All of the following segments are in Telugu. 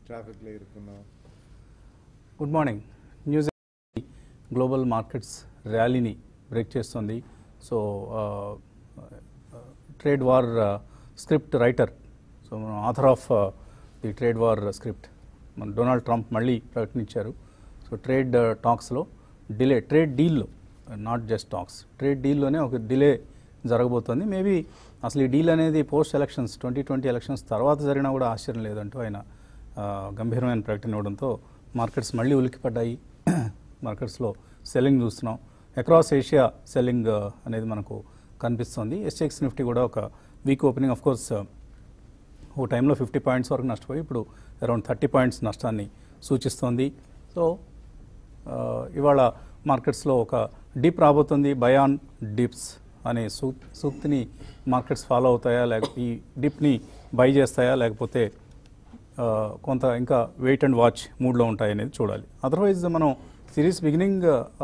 ట్రాఫిక్లో ఇరుక్కున్నాం good morning news global markets ర్యాలీని బ్రేక్ చేస్తుంది so trade war script writer so author of the trade war script మన డొనాల్డ్ ట్రంప్ మళ్ళీ ప్రకటించారు సో ట్రేడ్ టాక్స్లో డిలే ట్రేడ్ డీల్లో నాట్ జస్ట్ టాక్స్ ట్రేడ్ డీల్లోనే ఒక డిలే జరగబోతోంది మేబీ అసలు ఈ డీల్ అనేది post elections twenty twenty elections తర్వాత జరిగినా కూడా ఆశ్చర్యం లేదంటూ ఆయన ఆ, గంభీరమైన ప్రకటన ఇవ్వడంతో మార్కెట్స్ మళ్ళీ ఉలిక్కిపడ్డాయి మార్కెట్స్లో సెల్లింగ్ చూస్తున్నాం అక్రాస్ ఏషియా సెల్లింగ్ ఆ, అనేది మనకు కనిపిస్తుంది ఎస్ఎక్స్ నిఫ్టీ కూడా ఒక వీక్ ఓపెనింగ్ ఆఫ్ కోర్స్ ఓ టైంలో ఫిఫ్టీ పాయింట్స్ వరకు నష్టపోయి ఇప్పుడు అరౌండ్ థర్టీ పాయింట్స్ నష్టాన్ని సూచిస్తోంది సో ఆ, ఇవాళ మార్కెట్స్లో ఒక డిప్ రాబోతుంది బయాన్ డిప్స్ అనే సూ సూక్తిని మార్కెట్స్ ఫాలో అవుతాయా లేకపోతే ఈ డిప్ని బై చేస్తాయా లేకపోతే ఆ, కొంత ఇంకా వెయిట్ అండ్ వాచ్ మూడ్లో ఉంటాయనేది చూడాలి అదర్వైజ్ మనం సిరీస్ బిగినింగ్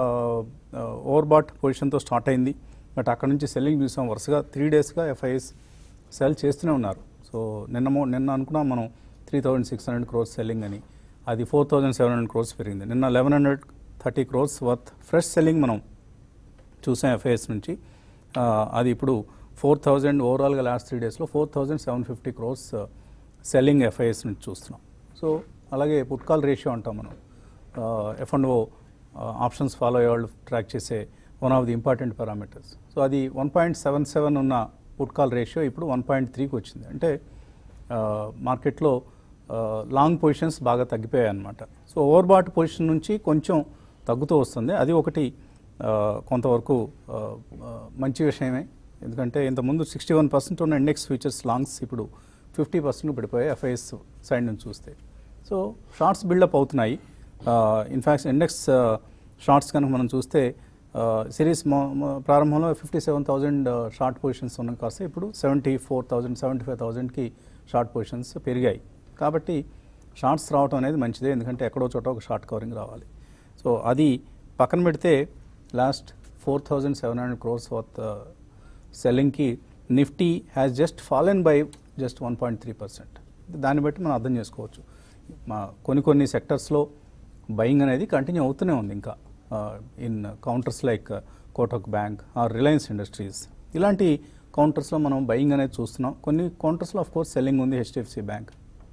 ఓవర్ బాట్ పొజిషన్తో స్టార్ట్ అయింది బట్ అక్కడ నుంచి సెల్లింగ్ చూసాం వరుసగా త్రీ డేస్గా ఎఫ్ఐఎస్ సెల్ చేస్తూనే ఉన్నారు సో నిన్న మో- నిన్న అనుకున్నాం మనం three thousand six hundred crores selling అని అది four thousand seven hundred crores పెరిగింది నిన్న eleven hundred thirty crores worth fresh selling మనం చూసాం ఎఫ్ఐఎస్ నుంచి ఆ, అది ఇప్పుడు ఫోర్ థౌజండ్ ఓవరాల్గా లాస్ట్ త్రీ డేస్లో four thousand seven fifty crores selling FIs నుంచి చూస్తున్నాం సో అలాగే పుట్కాల్ రేషియో అంటాం మనం F and O options follow అయ్యేవాళ్ళు ట్రాక్ చేసే one of the important parameters so అది వన్ పాయింట్ సెవెన్ సెవెన్ ఉన్న పుట్కాల్ రేషియో ఇప్పుడు వన్ పాయింట్ త్రీకి వచ్చింది అంటే ఆ, మార్కెట్లో ఆ, లాంగ్ పొజిషన్స్ బాగా తగ్గిపోయాయి అన్నమాట సో ఓవర్ బాట్ పొజిషన్ నుంచి కొంచెం తగ్గుతూ వస్తుంది అది ఒకటి ఆ, కొంతవరకు ఆ, ఆ, మంచి విషయమే ఎందుకంటే ఇంతకుముందు సిక్స్టీ వన్ పర్సెంట్ ఉన్న ఇండెక్స్ ఫ్యూచర్స్ లాంగ్స్ ఇప్పుడు ఫిఫ్టీ పర్సెంట్ పడిపోయాయి ఎఫ్ఐఎస్ సైడ్ నుంచి చూస్తే సో షార్ట్స్ బిల్డప్ అవుతున్నాయి ఇన్ఫ్యాక్ట్ ఇండెక్స్ షార్ట్స్ కనుక మనం చూస్తే సిరీస్ ప్రారంభంలో fifty seven thousand short positions ఉన్న కాస్త ఇప్పుడు seventy four thousand seventy five థౌజండ్కి షార్ట్ పొజిషన్స్ పెరిగాయి కాబట్టి షార్ట్స్ రావడం అనేది మంచిదే ఎందుకంటే ఎక్కడో చోట ఒక షార్ట్ కవరింగ్ రావాలి సో అది పక్కన పెడితే last four thousand seven hundred crores worth సెల్లింగ్కి Nifty has just fallen by just one point three percent దాన్ని బట్టి మనం అర్థం చేసుకోవచ్చు మా కొన్ని కొన్ని సెక్టర్స్లో బయింగ్ అనేది కంటిన్యూ అవుతూనే ఉంది ఇంకా in counters like Kotak Bank or Reliance Industries ఇలాంటి కౌంటర్స్లో మనం బయింగ్ అనేది చూస్తున్నాం కొన్ని కౌంటర్స్లో ఆఫ్ కోర్స్ సెల్లింగ్ ఉంది HDFC Bank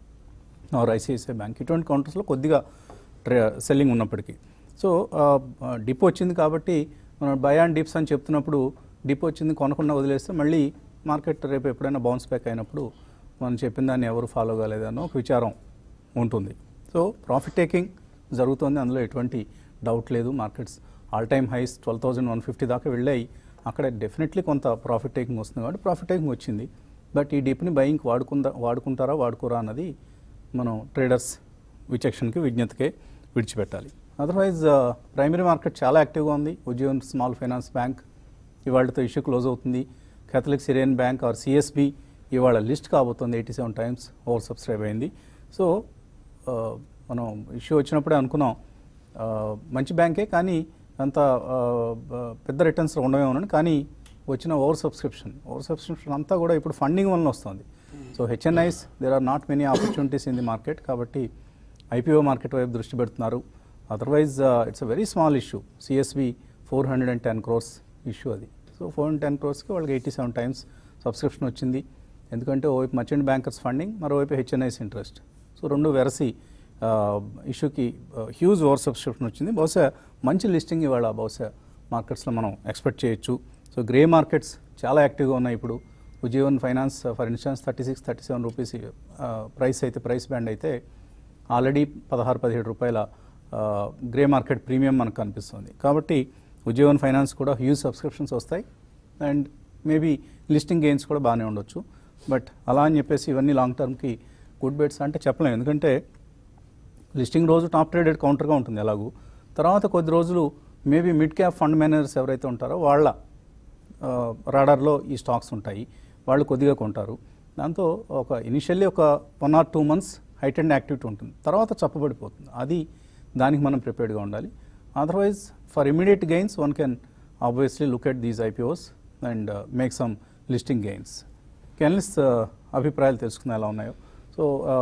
or ICICI Bank ఇటువంటి కౌంటర్స్లో కొద్దిగా సెల్లింగ్ ఉన్నప్పటికీ సో డిప్ వచ్చింది కాబట్టి మనం బై అండ్ డిప్స్ అని చెప్తున్నప్పుడు డిప్ వచ్చింది కొనకుండా వదిలేస్తే మళ్ళీ మార్కెట్ రేపు ఎప్పుడైనా బౌన్స్ బ్యాక్ అయినప్పుడు మనం చెప్పిన దాన్ని ఎవరు ఫాలో కాలేదనో ఒక విచారం ఉంటుంది సో ప్రాఫిట్ టేకింగ్ జరుగుతుంది అందులో ఎటువంటి డౌట్ లేదు markets all time highs twelve thousand one fifty దాకా వెళ్ళాయి అక్కడ డెఫినెట్లీ కొంత ప్రాఫిట్ టేకింగ్ వస్తుంది కాబట్టి ప్రాఫిట్ టేకింగ్ వచ్చింది బట్ ఈ డిప్ని బయింగ్ వాడుకుందా వాడుకుంటారా వాడుకోరా అన్నది మనం ట్రేడర్స్ విచక్షణకి విజ్ఞతకే విడిచిపెట్టాలి అదర్వైజ్ ప్రైమరీ మార్కెట్ చాలా యాక్టివ్గా ఉంది ఉద్యోగం స్మాల్ ఫైనాన్స్ బ్యాంక్ ఇవాళతో ఇష్యూ క్లోజ్ అవుతుంది Catholic Syrian Bank or CSB ఇవాళ లిస్ట్ కాబోతుంది eighty seven times over subscribe అయింది సో ఆ, మనం ఇష్యూ వచ్చినప్పుడే అనుకున్నాం ఆ, మంచి బ్యాంకే కానీ అంత ఆ, బ- పెద్ద రిటర్న్స్ ఉండవేమోనని కానీ వచ్చిన ఓవర్ సబ్స్క్రిప్షన్ ఓవర్ సబ్స్క్రిప్షన్ అంతా కూడా ఇప్పుడు ఫండింగ్ వలన వస్తుంది so HNIs there are not many opportunities in the market కాబట్టి ఐపీఓ మార్కెట్ వైపు దృష్టి పెడుతున్నారు otherwise it's a very small issue CSB four hundred and ten crores issue అది సో ఫోర్ హండ్రెడ్ టెన్ క్రోర్స్కి వాళ్ళకి ఎయిటీ సెవెన్ టైమ్స్ సబ్స్క్రిప్షన్ వచ్చింది ఎందుకంటే ఓవైపు మర్చెంట్ బ్యాంకర్స్ ఫండింగ్ మరోవైపు హెచ్ఎన్ఐస్ ఇంట్రెస్ట్ సో రెండు వెరసి ఇష్యూకి హ్యూజ్ ఓవర్ సబ్స్క్రిప్షన్ వచ్చింది బహుశా మంచి లిస్టింగ్ ఇవాళ బహుశా మార్కెట్స్లో మనం ఎక్స్పెక్ట్ చేయొచ్చు సో గ్రే మార్కెట్స్ చాలా యాక్టివ్గా ఉన్నాయి ఇప్పుడు Ujjivan finance for instance thirty six thirty seven rupees price అయితే ప్రైస్ బ్యాండ్ అయితే ఆల్రెడీ పదహారు పదిహేడు రూపాయల ఆ, గ్రే మార్కెట్ ప్రీమియం మనకు కనిపిస్తుంది కాబట్టి ఉజ్జీవన్ ఫైనాన్స్ కూడా హ్యూజ్ సబ్స్క్రిప్షన్స్ వస్తాయి అండ్ మేబీ లిస్టింగ్ గెయిన్స్ కూడా బాగానే ఉండొచ్చు బట్ అలా అని చెప్పేసి ఇవన్నీ లాంగ్ టర్మ్కి గుడ్ బెట్స్ అంటే చెప్పలేము ఎందుకంటే లిస్టింగ్ రోజు టాప్ ట్రేడెడ్ కౌంటర్గా ఉంటుంది ఎలాగూ తర్వాత కొద్ది రోజులు maybe mid cap fund managers ఎవరైతే ఉంటారో వాళ్ళ ఆ, రాడార్లో ఈ స్టాక్స్ ఉంటాయి వాళ్ళు కొద్దిగా కొంటారు దాంతో ఒక ఇనిషియల్లీ ఒక one or two months height and activity ఉంటుంది తర్వాత చప్పబడిపోతుంది అది దానికి మనం ప్రిపేర్డ్గా ఉండాలి otherwise for immediate gains one can obviously look at these IPOs and make some listing gains analyst అభిప్రాయాలు తెలుసుకునే ఎలా ఉన్నాయో సో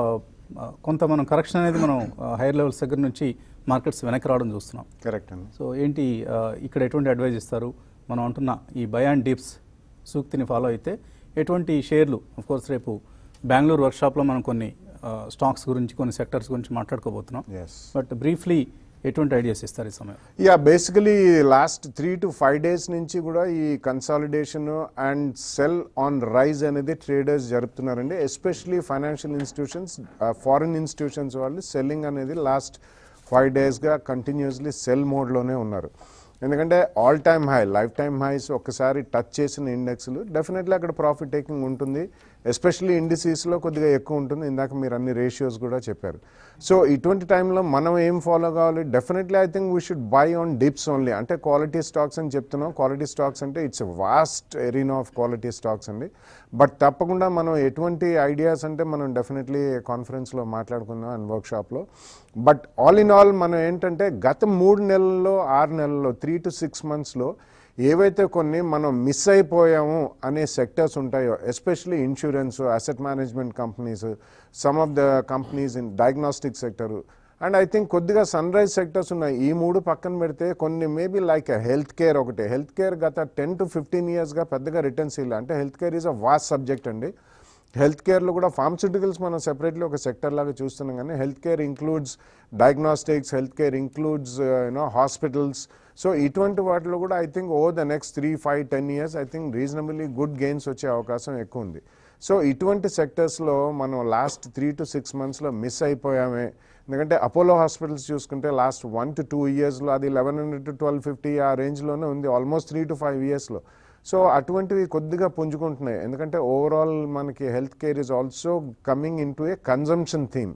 ఆ, కొంత మనం కరెక్షన్ అనేది మనం హైయర్ లెవెల్స్ దగ్గర నుంచి మార్కెట్స్ వెనక్కి రావడం చూస్తున్నాం కరెక్ట్ అండి సో ఏంటి ఆ, ఇక్కడ ఎటువంటి అడ్వైజ్ ఇస్తారు మనం అంటున్న ఈ బై అండ్ డిప్స్ సూక్తిని ఫాలో అయితే ఎటువంటి షేర్లు కోర్స్ రేపు బెంగళూరు వర్క్షాప్లో మనం కొన్ని స్టాక్స్ గురించి కొన్ని సెక్టర్స్ గురించి మాట్లాడుకోబోతున్నాం ఎస్ బట్ బ్రీఫ్లీ ఎటువంటి ఐడియాస్ ఇస్తారు ఈ సమయం yeah basically last three to five days నుంచి కూడా ఈ consolidation and sell on rise అనేది ట్రేడర్స్ జరుపుతున్నారండి especially financial institutions foreign institutions వాళ్ళు సెల్లింగ్ అనేది లాస్ట్ ఫైవ్ డేస్గా కంటిన్యూస్లీ సెల్ మోడ్లోనే ఉన్నారు ఎందుకంటే all time high lifetime highs ఒకసారి టచ్ చేసిన ఇండెక్స్లు డెఫినెట్లీ అక్కడ ప్రాఫిట్ టేకింగ్ ఉంటుంది ఎస్పెషల్లీ ఇండిసీస్లో కొద్దిగా ఎక్కువ ఉంటుంది ఇందాక మీరు అన్ని రేషియోస్ కూడా చెప్పారు సో ఇటువంటి టైంలో మనం ఏం ఫాలో కావాలి definitely I think we should buy on dips only అంటే క్వాలిటీ స్టాక్స్ అని చెప్తున్నాం క్వాలిటీ స్టాక్స్ అంటే it's vast arena of quality stocks అండి బట్ తప్పకుండా మనం ఎటువంటి ఐడియాస్ అంటే మనం డెఫినెట్లీ కాన్ఫరెన్స్లో మాట్లాడుకుందాం అండ్ వర్క్షాప్లో బట్ ఆల్ ఇన్ ఆల్ మనం ఏంటంటే గత మూడు నెలల్లో ఆరు నెలల్లో త్రీ టు సిక్స్ మంత్స్లో ఏవైతే కొన్ని మనం మిస్ అయిపోయాము అనే సెక్టర్స్ ఉంటాయో especially insurance asset management companies some of the companies in diagnostic sector and I think కొద్దిగా సన్ రైజ్ సెక్టర్స్ ఉన్నాయి ఈ మూడు పక్కన పెడితే కొన్ని మేబీ లైక్ హెల్త్ కేర్ ఒకటి హెల్త్ కేర్ గత టెన్ టు ఫిఫ్టీన్ ఇయర్స్గా పెద్దగా రిటర్న్స్ ఇలా అంటే health care is a vast subject అండి హెల్త్ కేర్లో కూడా ఫార్మస్యూటికల్స్ మనం సెపరేట్లీ ఒక సెక్టర్ లాగా చూస్తున్నాం కానీ health care includes diagnostics health care includes you know hospitals so ఇటువంటి వాటిలో కూడా I think over the next three five ten years I think reasonably good gains వచ్చే అవకాశం ఎక్కువ ఉంది సో ఇటువంటి సెక్టర్స్లో మనం లాస్ట్ త్రీ టు సిక్స్ మంత్స్లో మిస్ అయిపోయామే ఎందుకంటే అపోలో హాస్పిటల్స్ చూసుకుంటే లాస్ట్ వన్ టు టూ ఇయర్స్లో అది eleven hundred to twelve fifty ఆ రేంజ్లోనే ఉంది ఆల్మోస్ట్ త్రీ టు ఫైవ్ ఇయర్స్లో సో అటువంటివి కొద్దిగా పుంజుకుంటున్నాయి ఎందుకంటే ఓవరాల్ మనకి health care is also coming in to a consumption theme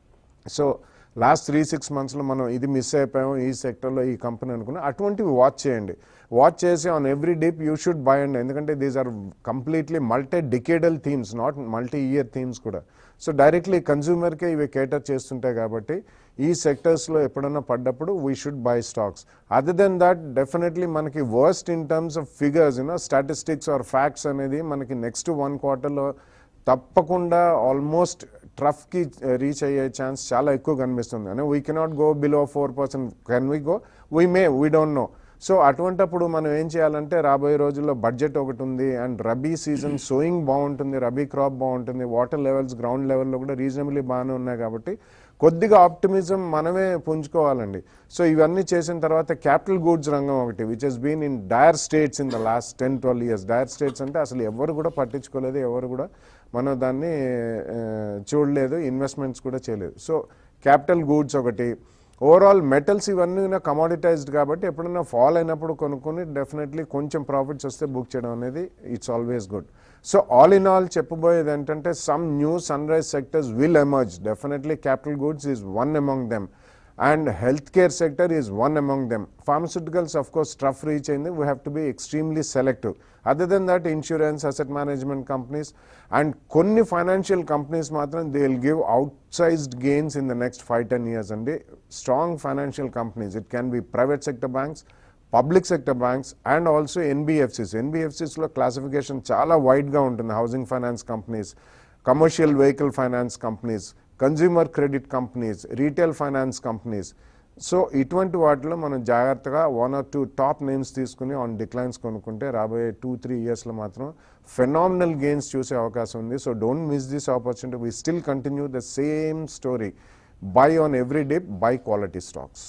so last three six మంత్స్లో మనం ఇది మిస్ అయిపోయాం ఈ సెక్టర్లో ఈ కంపెనీ అనుకున్నాం అటువంటివి వాచ్ చేయండి వాచ్ చేసి on every dip you should buy అండి ఎందుకంటే these are completely multi decadal themes not multi year themes కూడా సో డైరెక్ట్లీ కన్జ్యూమర్కే ఇవి కేటర్ చేస్తుంటాయి కాబట్టి ఈ సెక్టర్స్లో ఎప్పుడన్నా పడ్డప్పుడు we should buy stocks other than that definitely మనకి worst in terms of figures you know statistics or facts అనేది మనకి నెక్స్ట్ వన్ క్వార్టర్లో తప్పకుండా ఆల్మోస్ట్ ట్రఫ్కి రీచ్ అయ్యే ఛాన్స్ చాలా ఎక్కువ కనిపిస్తుంది అంటే we cannot go below four percent can we go we may we don't know so అటువంటప్పుడు మనం ఏం చేయాలంటే రాబోయే రోజుల్లో బడ్జెట్ ఒకటి ఉంది అండ్ రబీ సీజన్ సోయింగ్ బాగుంటుంది రబీ క్రాప్ బాగుంటుంది వాటర్ లెవెల్స్ గ్రౌండ్ లెవెల్లో కూడా రీజనబుల్లీ బాగానే ఉన్నాయి కాబట్టి కొద్దిగా ఆప్టిమిజం మనమే పుంజుకోవాలండి సో ఇవన్నీ చేసిన తర్వాత క్యాపిటల్ గూడ్స్ రంగం ఒకటి which has been in dire states in the last ten twelve years dire states అంటే అసలు ఎవరు కూడా పట్టించుకోలేదు ఎవరు కూడా మనం దాన్ని ఆ, చూడలేదు ఇన్వెస్ట్మెంట్స్ కూడా చేయలేదు సో క్యాపిటల్ గూడ్స్ ఒకటి ఓవరాల్ మెటల్స్ ఇవన్నీ కమాడిటైజ్డ్ కాబట్టి ఎప్పుడైనా ఫాల్ అయినప్పుడు కొనుక్కొని డెఫినెట్లీ కొంచెం ప్రాఫిట్స్ వస్తే బుక్ చేయడం అనేది it's always good so all in all చెప్పబోయేది ఏంటంటే some new sunrise sectors will emerge definitely capital goods is one among them and health care sector is one among them pharmaceuticals of course trough reach అయింది we have to be extremely selective other than that insurance asset management companies and కొన్ని ఫైనాన్షియల్ కంపెనీస్ మాత్రం they will give outsized gains in the next five ten years అండి strong financial companies it can be private sector banks public sector banks and also NBFCs ఎన్బిఎఫ్సిస్లో క్లాసిఫికేషన్ చాలా వైడ్గా ఉంటుంది housing finance companies commercial vehicle finance companies consumer credit companies retail finance companies so ఇటువంటి వాటిలో మనం జాగ్రత్తగా one or two top names తీసుకుని ఆన్ డిక్లైన్స్ కొనుక్కుంటే రాబోయే టూ త్రీ ఇయర్స్లో మాత్రం ఫెనామినల్ గెయిన్స్ చూసే అవకాశం ఉంది so don't miss this opportunity we still continue the same story buy on every day buy quality stocks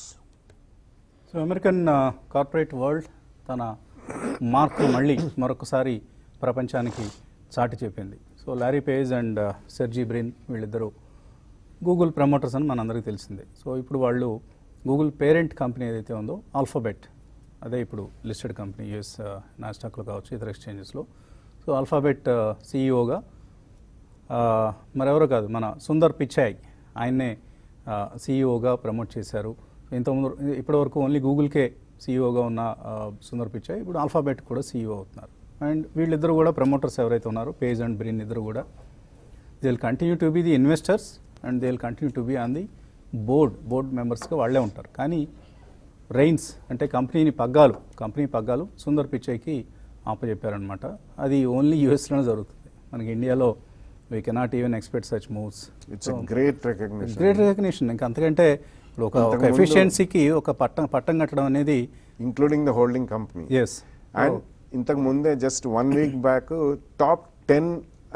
so American corporate world తన మార్క్ మళ్ళీ మరొకసారి ప్రపంచానికి చాటి చెప్పింది so Larry Page and Sergey Brin వీళ్ళిద్దరూ గూగుల్ ప్రమోటర్స్ అని మనందరికీ తెలిసిందే సో ఇప్పుడు వాళ్ళు గూగుల్ పేరెంట్ కంపెనీ ఏదైతే ఉందో ఆల్ఫాబెట్ అదే ఇప్పుడు లిస్టెడ్ కంపెనీ యూఎస్ నాస్టాక్లో కావచ్చు ఇతర ఎక్స్చేంజెస్లో సో ఆల్ఫాబెట్ సీఈఓగా మరెవరో కాదు మన సుందర్ పిచాయ్ ఆయన్నే సీఈఓగా ప్రమోట్ చేశారు ఇంతకుముందు ఇప్పటివరకు ఓన్లీ గూగుల్కే సీఈఓగా ఉన్న ఆ, సుందర్ పిచాయ్ ఇప్పుడు ఆల్ఫాబెట్ కూడా సీఈఓ అవుతున్నారు అండ్ వీళ్ళిద్దరు కూడా ప్రమోటర్స్ ఎవరైతే ఉన్నారో పేజ్ అండ్ బ్రిన్ ఇద్దరు కూడా they will continue to be the investors and they will continue to be on the board board మెంబర్స్గా వాళ్ళే ఉంటారు కానీ రైన్స్ అంటే కంపెనీని పగ్గాలు కంపెనీ పగ్గాలు సుందర్ పిచ్చయ్కి ఆపజెప్పారనమాట అది ఓన్లీ యూఎస్లోనే జరుగుతుంది మనకి ఇండియాలో we can't even expect such moves it's great recognition great recognition ఇంకా అంతకంటే ఇప్పుడు ఒక ఒక అంతకుముందు- ఎఫిషియన్సీకి ఒక పట్టం పట్టం కట్టడం అనేది including the holding companies and ఇంతకు ముందే just one week back top ten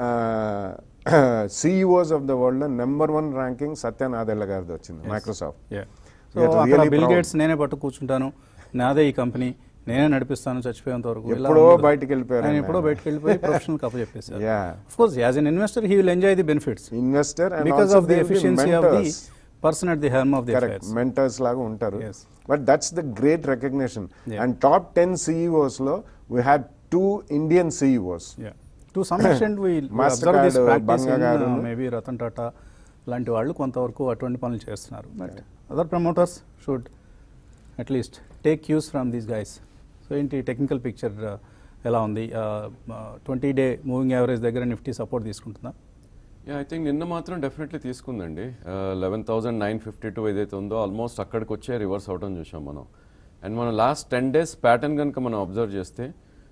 CEOs of the world number one ranking Satya Nadella గారిది వచ్చింది మైక్రోసాఫ్ట్ సో We are అక్కడ really బిల్ proud. గేట్స్ నేనే పట్టు కూర్చుంటాను నాదే ఈ కంపెనీ నేనే నడిపిస్తాను చచ్చిపోయేంత వరకు ఇలా ఎప్పుడో ఉండదు. బయటికి వెళ్ళిపోయారు ఆయన ఆయన. ఎప్పుడో బయటకు వెళ్ళిపోయి ప్రొఫెషనల్ కప్ చెప్పేశారు Yeah. Of course as an investor he will enjoy the benefits investor and because of the efficiency of the person at the helm of the correct mentors లాగా ఉంటారు Yes. But that's the great recognition Yeah. And top ten CEOs లో we had two Indian CEOs to some extent we Mastercard, observe this practice Banga గారు. మేబీ రతన్ టాటా లాంటి వాళ్ళు కొంతవరకు అటువంటి పనులు చేస్తున్నారు but other promoters should at least take cues from these guys so ఏంటి టెక్నికల్ పిక్చర్ ఎలా ఉంది ట్వంటీ డే మూవింగ్ యావరేజ్ దగ్గర నిఫ్టీ సపోర్ట్ తీసుకుంటుందా యా ఐ థింక్ నిన్న మాత్రం డెఫినెట్లీ తీసుకుందండి eleven thousand nine fifty two ఏదైతే ఉందో ఆల్మోస్ట్ అక్కడికి వచ్చే రివర్స్ అవటం చూసాం మనం అండ్ మనం లాస్ట్ టెన్ డేస్ ప్యాటర్న్ కనుక మనం అబ్జర్వ్ చేస్తే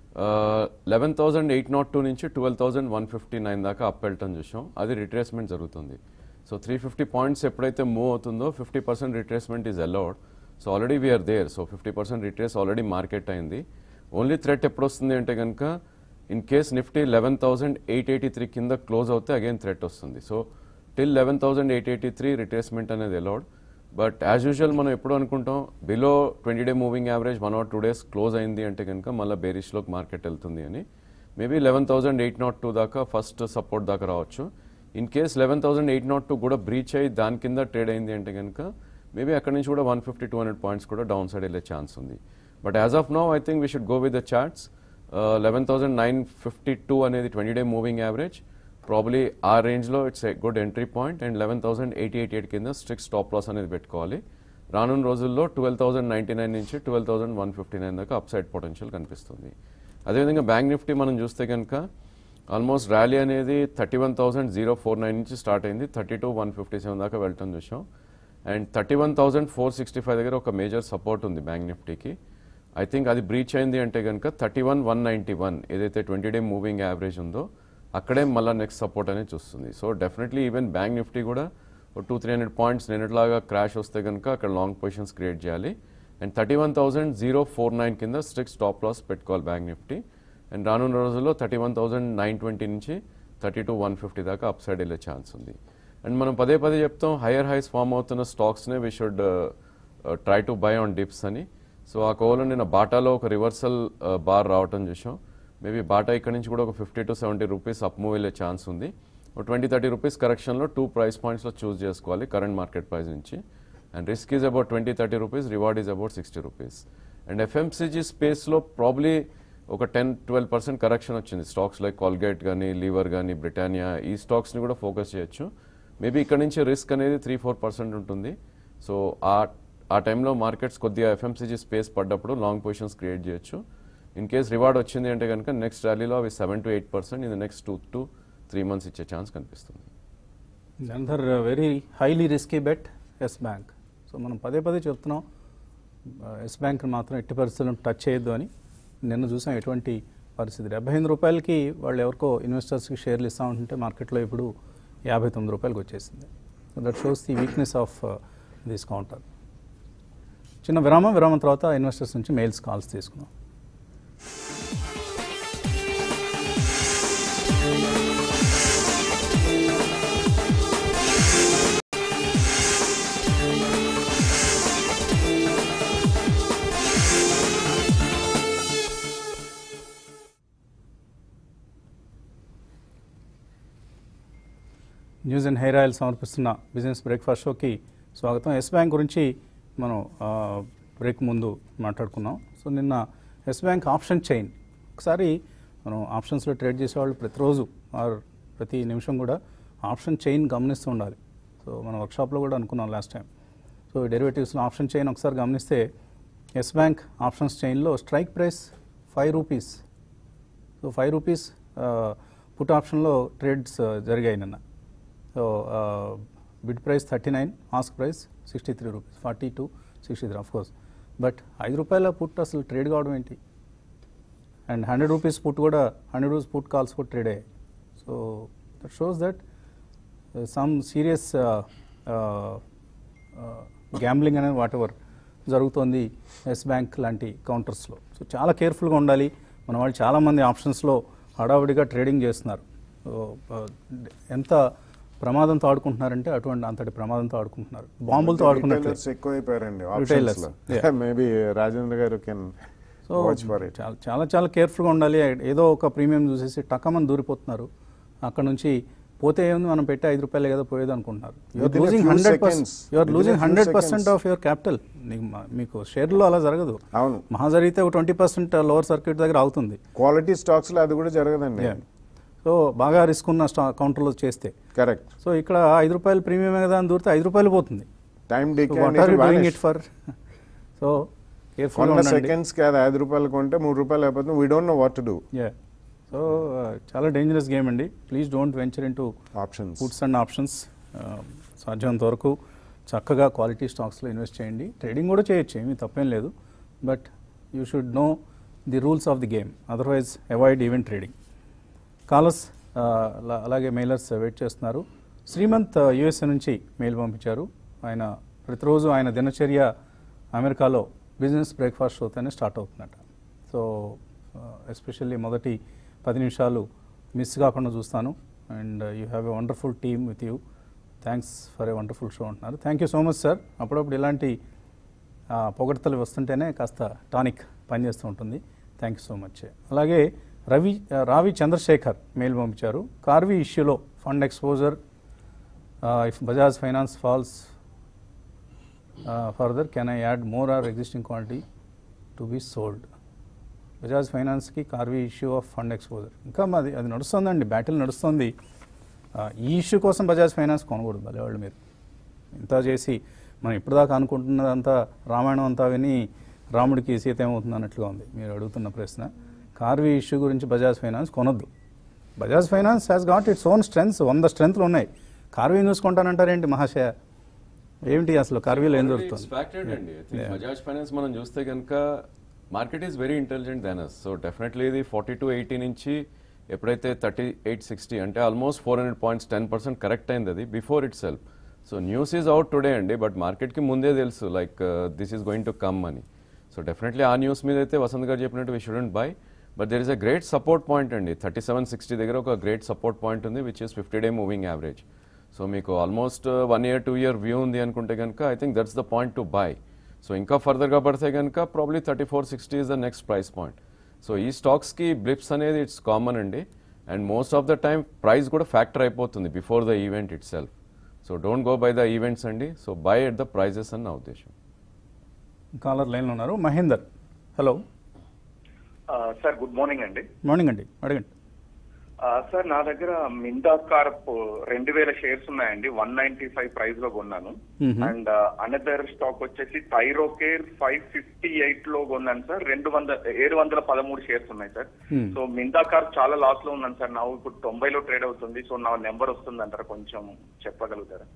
eleven thousand eight nought two నుంచి twelve thousand one fifty nine దాకా అప్ వెళ్ళటం చూసాం అది రిట్రేస్మెంట్ జరుగుతుంది సో త్రీ ఫిఫ్టీ పాయింట్స్ ఎప్పుడైతే మూవ్ అవుతుందో fifty percent retracement is allowed so already we're there so fifty percent retrace already market అయింది ఓన్లీ థ్రెట్ ఎప్పుడు వస్తుంది అంటే కనుక in case Nifty eleven thousand eight eighty three కింద క్లోజ్ అవుతే అగైన్ థ్రెట్ వస్తుంది so till eleven thousand eight eighty three retracement అనేది అలౌడ్ బట్ యాజ్ యూజువల్ మనం ఎప్పుడు అనుకుంటాం below twenty day moving average one or two days close అయింది అంటే కనుక మళ్ళీ బేరిష్లోకి మార్కెట్ వెళ్తుంది అని maybe eleven thousand eight nought two దాకా ఫస్ట్ సపోర్ట్ దాకా రావచ్చు in case eleven thousand eight nought two కూడా బ్రీచ్ అయ్యి దాని కింద ట్రేడ్ అయింది అంటే కనుక మేబీ అక్కడ నుంచి కూడా one fifty two hundred points కూడా డౌన్ సైడ్ వెళ్ళే ఛాన్స్ ఉంది but as of now I think we should go with the charts eleven thousand nine fifty two అనేది twenty day moving average probably ఆ రేంజ్లో it's a good entry point and eleven thousand eighty eighty eight కింద స్ట్రిక్ట్ స్టాప్ లాస్ అనేది పెట్టుకోవాలి రానున్న రోజుల్లో ట్వెల్వ్ థౌసండ్ నైంటీ నైన్ నుంచి twelve thousand one fifty nine దాకా అప్ సైడ్ పొటెన్షియల్ కనిపిస్తుంది అదేవిధంగా బ్యాంక్ నిఫ్టీ మనం చూస్తే కనుక ఆల్మోస్ట్ ర్యాలీ అనేది thirty one thousand zero four nine నుంచి స్టార్ట్ అయింది thirty two one fifty seven దాకా వెళ్ళటం చూసాం and thirty one thousand four sixty five దగ్గర ఒక మేజర్ సపోర్ట్ ఉంది బ్యాంక్ నిఫ్టీకి ఐ థింక్ అది బ్రీచ్ అయింది అంటే కనుక thirty one one ninety one ఏదైతే ట్వంటీ డే మూవింగ్ యావరేజ్ ఉందో అక్కడే మళ్ళీ నెక్స్ట్ సపోర్ట్ అనేది చూస్తుంది so definitely even bank Nifty కూడా ఒక టూ త్రీ హండ్రెడ్ పాయింట్స్ నిన్నట్లాగా క్రాష్ వస్తే కనుక అక్కడ లాంగ్ పొజిషన్స్ క్రియేట్ చేయాలి and thirty one thousand zero four nine కింద స్ట్రిక్ట్ స్టాప్ లాస్ పెట్టుకోవాలి బ్యాంక్ నిఫ్టీ అండ్ రానున్న రోజుల్లో thirty one thousand nine twenty నుంచి థర్టీ టు వన్ ఫిఫ్టీ దాకా అప్ సైడ్ వెళ్ళే ఛాన్స్ ఉంది అండ్ మనం పదే పదే చెప్తాం హయ్యర్ హైస్ ఫామ్ అవుతున్న స్టాక్స్నే we should try to buy on dips అని సో ఆ కోవలో నిన్న బాటాలో ఒక రివర్సల్ బార్ రావటం చూసాం మేబీ బాటా ఇక్కడ నుంచి కూడా ఒక fifty to seventy rupees up move వెళ్ళే ఛాన్స్ ఉంది ఒక ట్వంటీ థర్టీ రూపీస్ కరెక్షన్లో టూ ప్రైస్ పాయింట్స్లో చూస్ చేసుకోవాలి కరెంట్ మార్కెట్ ప్రైస్ నుంచి and risk is about twenty thirty rupees reward is about sixty rupees and FMCG స్పేస్లో ప్రాబ్లీ ఒక టెన్ ట్వెల్వ్ పర్సెంట్ కరెక్షన్ వచ్చింది స్టాక్స్ లైక్ కాల్గేట్ కానీ లీవర్ కానీ బ్రిటానియా ఈ స్టాక్స్ని కూడా ఫోకస్ చేయొచ్చు మేబీ ఇక్కడ నుంచి రిస్క్ అనేది త్రీ ఫోర్ పర్సెంట్ ఉంటుంది సో ఆ ఆ టైంలో మార్కెట్స్ కొద్దిగా ఎఫ్ఎంసీజీ స్పేస్ పడ్డప్పుడు లాంగ్ పొజిషన్స్ క్రియేట్ చేయొచ్చు ఇన్ కేస్ రివార్డ్ వచ్చింది అంటే కనుక నెక్స్ట్ ర్యాలీలో అవి seven to eight percent in next two to three months ఇచ్చే ఛాన్స్ కనిపిస్తుంది another very highly risky bet Yes Bank so మనం పదే పదే చెప్తున్నాం ఎస్ బ్యాంక్ మాత్రం ఎట్టి పరిస్థితులను టచ్ చేయొద్దు అని నిన్న చూసాం ఎటువంటి పరిస్థితి డెబ్బై ఎనిమిది రూపాయలకి వాళ్ళు ఎవరికో ఇన్వెస్టర్స్కి షేర్లు ఇస్తూ ఉంటుంటే మార్కెట్లో ఇప్పుడు యాభై తొమ్మిది రూపాయలకి వచ్చేసింది so that shows the weakness of this counter చిన్న విరామం విరామం తర్వాత ఇన్వెస్టర్స్ నుంచి మెయిల్స్ కాల్స్ తీసుకున్నాం న్యూస్ అండ్ హెయిర్ ఆయిల్ సమర్పిస్తున్న బిజినెస్ బ్రేక్ఫాస్ట్ షోకి స్వాగతం ఎస్ బ్యాంక్ గురించి మనం ఆ, బ్రేక్ ముందు మాట్లాడుకున్నాం సో నిన్న ఎస్ బ్యాంక్ ఆప్షన్ చైన్ ఒకసారి మనం ఆప్షన్స్లో ట్రేడ్ చేసేవాళ్ళు ప్రతిరోజు ఆర్ ప్రతి నిమిషం కూడా ఆప్షన్ చైన్ గమనిస్తూ ఉండాలి సో మనం వర్క్షాప్లో కూడా అనుకున్నాం లాస్ట్ టైం సో డెరివేటివ్స్లో ఆప్షన్ చైన్ ఒకసారి గమనిస్తే ఎస్ బ్యాంక్ ఆప్షన్స్ చైన్లో strike price five rupees so five rupees put ఆప్షన్లో ట్రేడ్స్ జరిగాయి నిన్న so bid price thirty nine ask price sixty three rupees forty two sixty three of course but ఐదు రూపాయల పుట్ అసలు ట్రేడ్ కావడం ఏంటి అండ్ హండ్రెడ్ రూపీస్ పుట్ కూడా హండ్రెడ్ రూపీస్ పుట్ కాల్స్ కూడా ట్రేడ్ అయ్యాయి so that shows that some serious gambling అనేది వాట్ ఎవర్ జరుగుతోంది ఎస్ బ్యాంక్ లాంటి కౌంటర్స్లో సో చాలా కేర్ఫుల్గా ఉండాలి మన వాళ్ళు చాలామంది ఆప్షన్స్లో హడావుడిగా ట్రేడింగ్ చేస్తున్నారు సో ఎంత ప్రమాదంతో ఆడుకుంటున్నారంటే అటువంటి అంతటి ప్రమాదంతో ఆడుకుంటున్నారు బాంబులతో ఆడుకున్నట్లు Retailers ఎక్కువైపోయారండి Retailers, yeah. మేబీ రాజేంద్ర గారు can so watch for it చాలా చాలా చాలా కేర్ఫుల్గా ఉండాలి ఏదో ఒక ప్రీమియం చూసేసి టకమని దూరిపోతున్నారు అక్కడ నుంచి పోతే ఏముంది మనం పెట్టే ఐదు రూపాయలే కదా పోయేది అనుకుంటున్నారు you're Within a losing few hundred seconds. You're Within a losing few hundred percent seconds. Of your capital మీకు షేర్లో అలా జరగదు అవును మహా జరిగితే ఒక ట్వంటీ పర్సెంట్ లోవర్ సర్క్యూట్ దగ్గర అవుతుంది క్వాలిటీ స్టాక్స్ లో అది కూడా జరగదండి Yeah. సో బాగా రిస్క్ ఉన్న స్టా కౌంటర్లో చేస్తే కరెక్ట్ సో ఇక్కడ ఐదు రూపాయలు ప్రీమియమే కదా అని దూరితే ఐదు రూపాయలు పోతుంది time what are you doing it for so కేర్ఫుల్గా కొన్న ఉండండి సెకండ్స్ కి అది ఐదు రూపాయలు కొంటే మూడు రూపాయలు అయిపోతుంది we don't know what to do ya so చాలా డేంజరస్ గేమ్ అండి please don't venture in to options futures and options సాధ్యమైనంత వరకు చక్కగా క్వాలిటీ స్టాక్స్లో ఇన్వెస్ట్ చేయండి ట్రేడింగ్ కూడా చేయొచ్చు ఏమీ తప్పేం లేదు but you should know the rules of the game otherwise avoid even trading callers అలాగే మెయిలర్స్ వెయిట్ చేస్తున్నారు శ్రీమంత్ యుఎస్ఏ నుంచి మెయిల్ పంపించారు ఆయన ప్రతిరోజు ఆయన దినచర్య అమెరికాలో బిజినెస్ బ్రేక్ఫాస్ట్ షోతోనే స్టార్ట్ అవుతుందట సో ఎస్పెషల్లీ మొదటి పది నిమిషాలు మిస్ కాకుండా చూస్తాను and you have a wonderful team with you thanks for a wonderful show అంటున్నారు thank you so much sir అప్పుడప్పుడు ఇలాంటి ఆ, పొగడ్తలు వస్తుంటేనే కాస్త టానిక్ పనిచేస్తూ ఉంటుంది థ్యాంక్ యూ సో మచ్ అలాగే రవి ఆ, రావి చంద్రశేఖర్ మెయిల్ పంపించారు కార్వి ఇష్యూలో fund exposure if Bajaj Finance falls further can I add more or existing quantity to be sold Bajaj ఫైనాన్స్కి Karvy issue of fund exposure ఇంకా మాది అది నడుస్తుందండి బ్యాటిల్ నడుస్తుంది ఆ, ఈ ఇష్యూ కోసం బజాజ్ ఫైనాన్స్ కొనకూడదు భలేవాళ్ళు మీరు ఇంత చేసి మనం ఇప్పటిదాకా అనుకుంటున్నదంతా రామాయణం అంతా విని రాముడికి సీత ఏమవుతుంది అన్నట్లుగా ఉంది మీరు అడుగుతున్న ప్రశ్న కార్వి ఇష్యూ గురించి బజాజ్ ఫైనాన్స్ కొనొద్దు Bajaj Finance has got its own strengths వంద స్ట్రెంగ్త్లు ఉన్నాయి కార్వీ చూసుకుంటానంటారేంటి మహాశయ ఏమిటి అసలు కార్వీలో ఏం దొరుకుతుంది ఫ్యాక్టెడ్ అండి I think బజాజ్ ఫైనాన్స్ మనం చూస్తే కనుక market is very intelligent than us so definitely ఇది ఫార్టీ టు ఎయిటీ నుంచి ఎప్పుడైతే థర్టీ ఎయిట్ సిక్స్టీ అంటే almost four hundred points ten percent correct అయింది అది before itself so news is out today అండి బట్ మార్కెట్కి ముందే తెలుసు like this is going to come అని సో డెఫినెట్లీ ఆ న్యూస్ మీద అయితే వసంత్ గారు చెప్పినట్టు we shouldn't buy but there is a great support point అండి థర్టీ సెవెన్ సిక్స్టీ దగ్గర ఒక గ్రేట్ సపోర్ట్ పాయింట్ ఉంది which is fifty day moving average so మీకు almost one year two year view ఉంది అనుకుంటే కనుక I think that's the point to buy so ఇంకా ఫర్దర్గా పడితే కనుక probably thirty four sixty is the next price point so ఈ స్టాక్స్కి బ్లిప్స్ అనేది ఇట్స్ కామన్ అండి and most of the time price కూడా ఫ్యాక్టర్ అయిపోతుంది before the event itself so don't go by the events అండి so buy at the prices అని నా ఉద్దేశం కాలర్ లైన్లో ఉన్నారు Mahender hello sir good morning అండి మార్నింగ్ అండి అడగండి ఆ, సార్ నా దగ్గర మిందా కార్ప్ రెండు వేల షేర్స్ ఉన్నాయండి వన్ నైన్టీ ఫైవ్ ప్రైస్ లో కొన్నాను Mhm. అండ్ అనదర్ స్టాక్ వచ్చేసి థైరోకేర్ ఫైవ్ ఫిఫ్టీ ఎయిట్ లో కొన్నాను సార్ రెండు వందల ఏడు వందల పదమూడు షేర్స్ ఉన్నాయి sir Hmm. So Minda Corp చాలా లాస్ లో ఉన్నాను సార్ నా ఇప్పుడు తొంభైలో ట్రేడ్ అవుతుంది సో నా నెంబర్ వస్తుంది అంటారా కొంచెం చెప్పగలుగుతారా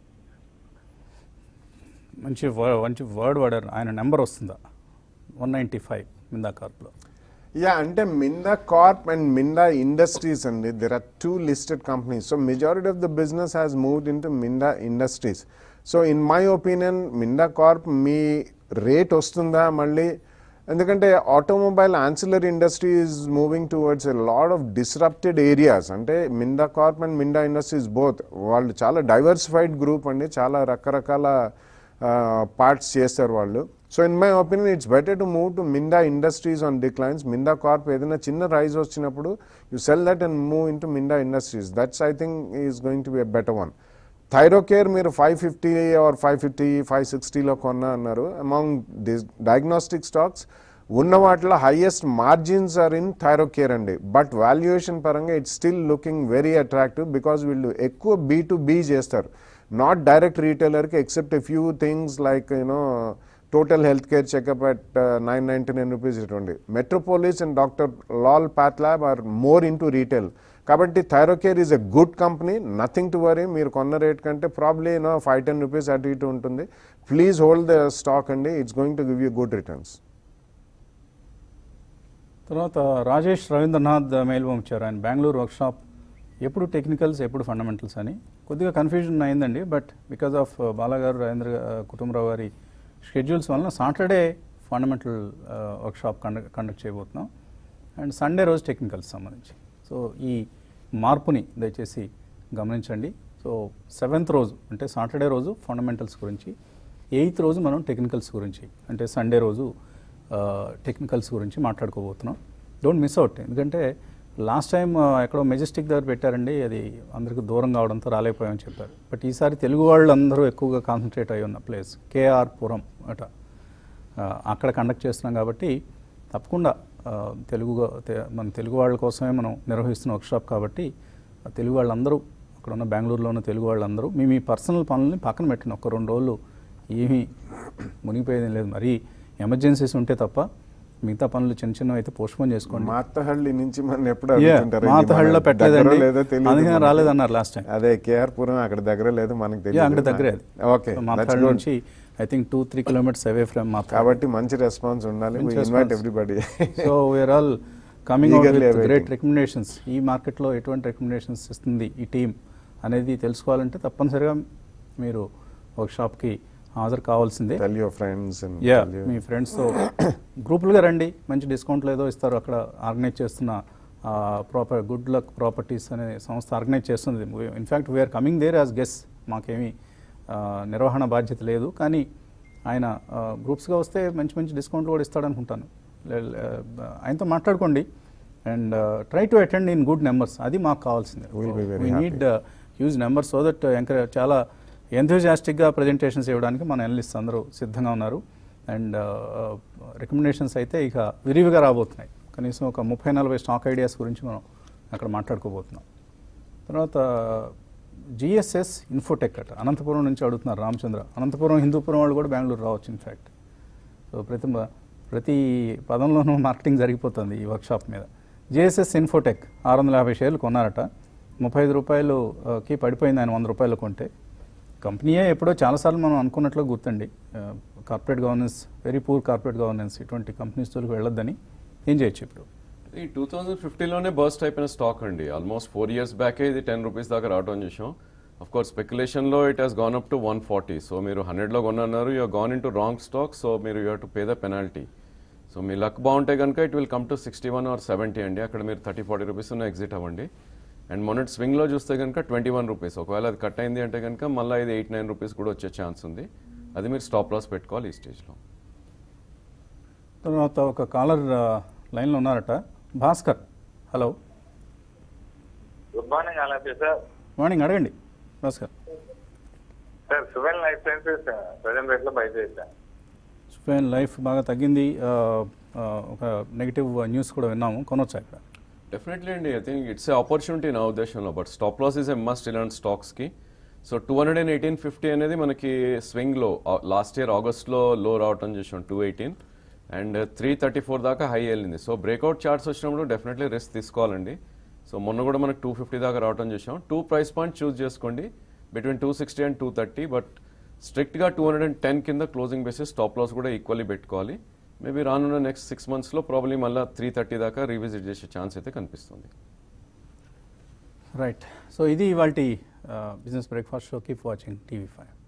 మంచి వ- మంచి వర్డ్ వాడారు ఆయన నెంబర్ వస్తుందా వన్ నైంటీ ఫైవ్ మిందా కార్ప్లో యా అంటే మిందా కార్ప్ అండ్ మిందా ఇండస్ట్రీస్ అండి there are two listed companies so majority of the business has moved in to Minda Industries so in my opinion Minda Corp మీ రేట్ వస్తుందా మళ్ళీ ఎందుకంటే automobile ancillary industry is moving towards a lot of disrupted areas అంటే మిందా కార్ప్ అండ్ మిందా ఇండస్ట్రీస్ బోత్ వాళ్ళు చాలా డైవర్సిఫైడ్ గ్రూప్ అండి చాలా రకరకాల పార్ట్స్ చేస్తారు వాళ్ళు so in my opinion it's better to move to Minda industries on declines Minda corp ఏదైనా చిన్న రైజ్ వచ్చినప్పుడు you sell that and move in to Minda industries that's I think is going to be a better one Thyrocare మీరు five fifty or five fifty five సిక్స్టీలో కొన్నా అన్నారు అమాంగ్ డయాగ్నోస్టిక్ స్టాక్స్ ఉన్న వాటిలో highest margins are in Thyrocare అండి బట్ వాల్యుయేషన్ పరంగా it's still looking very attractive because వీళ్ళు ఎక్కువ బీ టు బీ చేస్తారు నాట్ డైరెక్ట్ రీటైలర్కి except a few things like you know total health care checkup at nine ninety nine rupees ఇటువంటి Metropolis and doctor Lal path lab are more in to retail కాబట్టి Thyrocare is a good company nothing to worry మీరు కొన్న రేట్ కంటే probably you know five ten rupees అటు ఇటు ఉంటుంది ప్లీజ్ హోల్డ్ ద స్టాక్ అండి it's going to give you good returns తర్వాత రాజేష్ రవీంద్రనాథ్ మెయిల్ పంపించారు ఆయన బెంగళూరు వర్క్షాప్ ఎప్పుడు టెక్నికల్స్ ఎప్పుడు ఫండమెంటల్స్ అని కొద్దిగా కన్ఫ్యూజన్ అయిందండి బట్ బికాజ్ ఆఫ్ బాలాగారు రాజేంద్ర గా- కుటుంబరావు గారి షెడ్యూల్స్ వలన Saturday fundamental workshop conduct conduct చేయబోతున్నాం అండ్ సండే రోజు టెక్నికల్స్ సంబంధించి సో ఈ మార్పుని దయచేసి గమనించండి సో సెవెంత్ రోజు అంటే సాటర్డే రోజు ఫండమెంటల్స్ గురించి ఎయిత్ రోజు మనం టెక్నికల్స్ గురించి అంటే సండే రోజు టెక్నికల్స్ గురించి మాట్లాడుకోబోతున్నాం డోంట్ మిస్ అవుట్ ఎందుకంటే లాస్ట్ టైం ఎక్కడో మెజెస్టిక్ దగ్గర పెట్టారండి అది అందరికి దూరం కావడంతో రాలేకపోయామని చెప్పారు బట్ ఈసారి తెలుగు వాళ్ళు అందరూ ఎక్కువగా కాన్సన్ట్రేట్ అయి ఉన్న ప్లేస్ కేఆర్ పురం అట ఆ, అక్కడ కండక్ట్ చేస్తున్నాం కాబట్టి తప్పకుండా ఆ, తెలుగు తె- మన తెలుగు వాళ్ళ కోసమే మనం నిర్వహిస్తున్న వర్క్షాప్ కాబట్టి ఆ తెలుగు వాళ్ళందరూ అక్కడ ఉన్న బెంగళూరులో ఉన్న తెలుగు వాళ్ళందరూ మీ మీ పర్సనల్ పనులని పక్కన పెట్టిన ఒక రెండు రోజులు ఏమీ మునిగిపోయేది లేదు మరీ ఎమర్జెన్సీస్ ఉంటే తప్ప మిగతా పనులు చిన్న చిన్నవి అయితే పోస్ట్పోన్ చేసుకోండి మాతహళ్ళి నుంచి మనం ఎప్పుడు Yeah, అడుగుతుంటారు మాతహళ్ళిలో ఇది మన పెట్టలేదండి. దగ్గరో లేదో తెలియదు అందుకనే మనకి. రాలేదన్నారు last time. అదే కేఆర్ పురం అక్కడ దగ్గర లేదు మనకి యా అక్కడ తెలియదు దగ్గరే అది ఓకే మాతాడు నుంచి I think two three kilometres away from మాతా కాబట్టి మంచి రెస్పాన్స్ ఉండాలి మంచి invite response. Everybody so we are all coming out Eagerly with awaiting. Great recommendations ఈ మార్కెట్లో ఎటువంటి రికమెండేషన్స్ ఇస్తుంది ఈ టీం అనేది తెలుసుకోవాలంటే తప్పనిసరిగా మీరు వర్క్షాప్కి హాజరు కావాల్సిందే టెల్ యువర్ ఫ్రెండ్స్ యా మీ ఫ్రెండ్స్తో గ్రూపులుగా రండి మంచి డిస్కౌంట్లు ఏదో ఇస్తారు అక్కడ ఆర్గనైజ్ చేస్తున్న ప్రాపర్ గుడ్ లక్ ప్రాపర్టీస్ అనే సంస్థ ఆర్గనైజ్ చేస్తుంది in fact we are coming there as guess మాకేమీ ఆ, నిర్వహణ బాధ్యత లేదు కానీ ఆయన గ్రూప్స్గా వస్తే మంచి మంచి డిస్కౌంట్లు కూడా ఇస్తాడనుకుంటాను లే- లే- ఆయనతో మాట్లాడుకోండి and try to attend in good numbers అది మాకు కావాల్సిందే We'll be very we happy. Need huge numbers so that encourage చాలా ఎంథ్యూజియాస్టిక్గా ప్రజెంటేషన్స్ ఇవ్వడానికి మన అనలిస్ట్ అందరూ సిద్ధంగా ఉన్నారు అండ్ రికమెండేషన్స్ అయితే ఇక విరివిగా రాబోతున్నాయి కనీసం ఒక ముప్పై నలభై స్టాక్ ఐడియాస్ గురించి మనం అక్కడ మాట్లాడుకోబోతున్నాం తర్వాత జిఎస్ఎస్ ఇన్ఫోటెక్ అట అనంతపురం నుంచి అడుగుతున్నారు రామచంద్ర అనంతపురం హిందూపురం వాళ్ళు కూడా బెంగళూరు రావచ్చు ఇన్ఫ్యాక్ట్ సో ప్రతి మ- ప్రతి పదంలోనూ మార్కెటింగ్ జరిగిపోతుంది ఈ వర్క్షాప్ మీద జేఎస్ఎస్ ఇన్ఫోటెక్ ఆరు వందల యాభై షేర్లు కొన్నారట ముప్పై ఐదు రూపాయలుకి పడిపోయింది ఆయన వంద రూపాయలు కొంటే కంపెనీయే ఎప్పుడో చాలాసార్లు మనం అనుకున్నట్లు గుర్తండి corporate governance very poor corporate governance ఇటువంటి కంపెనీస్ తోలికి వెళ్ళొద్దని ఏం చేయొచ్చు ఇప్పుడు ఈ టూ థౌజండ్ ఫిఫ్టీన్లోనే బర్స్ట్ అయిపోయిన స్టాక్ అండి ఆల్మోస్ట్ ఫోర్ ఇయర్స్ బ్యాకే ఇది టెన్ రూపీస్ దాకా రావడం చూసాం అఫ్ కోర్స్ స్పెక్యులేషన్లో it has gone up to one forty so మీరు హండ్రెడ్లో కొన్నారు you gone in to wrong stock so మీరు you to pay the penalty so మీ లక్ బాగుంటే కనుక it will come to sixty one or seventy అండి అక్కడ మీరు థర్టీ ఫార్టీ రూపీస్ ఉన్న ఎగ్జిట్ అవ్వండి అండ్ మొన్నటి స్వింగ్లో చూస్తే కనుక ట్వంటీ వన్ రూపీస్ ఒకవేళ అది కట్ అయింది అంటే కనుక మళ్ళీ ఇది ఎయిట్ నైన్ రూపీస్ కూడా వచ్చే ఛాన్స్ ఉంది అది మీరు స్టాప్ లాస్ పెట్టుకోవాలి ఈ స్టేజ్లో తర్వాత ఒక కాలర్ లైన్లో ఉన్నారట భాస్కర్ హలో గుడ్ మార్నింగ్ అలాగే సార్ మార్నింగ్ అడగండి Bhaskar sir Suven life sciences present rate లో బై చేశాను సుఫేన్ లైఫ్ బాగా తగ్గింది ఆ, ఆ, ఒక నెగిటివ్ న్యూస్ కూడా విన్నాము కొనొచ్చా ఇక్కడ డెఫినెట్లీ అండి I think it's a opportunity నా ఉద్దేశంలో but stop loss is a must ఇలాంటి స్టాక్స్కి so two hundred and eighteen fifty అనేది మనకి స్వింగ్లో లాస్ట్ ఇయర్ ఆగస్ట్లో లో రావటం చూసాం two eighteen and three thirty four దాకా హై వెళ్ళింది సో బ్రేక్అవుట్ చార్ట్స్ వచ్చినప్పుడు డెఫినెట్లీ రిస్క్ తీసుకోవాలండి సో మొన్న కూడా మనకు టూ ఫిఫ్టీ దాకా రావటం చూసాం టూ ప్రైస్ పాయింట్ చూస్ చేసుకోండి between two sixty and two thirty but స్ట్రిక్ట్గా టూ హండ్రెడ్ అండ్ టెన్ కింద క్లోజింగ్ బేసిస్ స్టాప్ లాస్ కూడా ఈక్వల్లీ పెట్టుకోవాలి మేబీ రానున్న నెక్స్ట్ సిక్స్ మంత్స్లో ప్రాబ్లీ మళ్ళీ త్రీ థర్టీ దాకా రీవిజిట్ చేసే ఛాన్స్ అయితే కనిపిస్తుంది రైట్ సో ఇది ఇవాళ business breakfast show keep watching TV five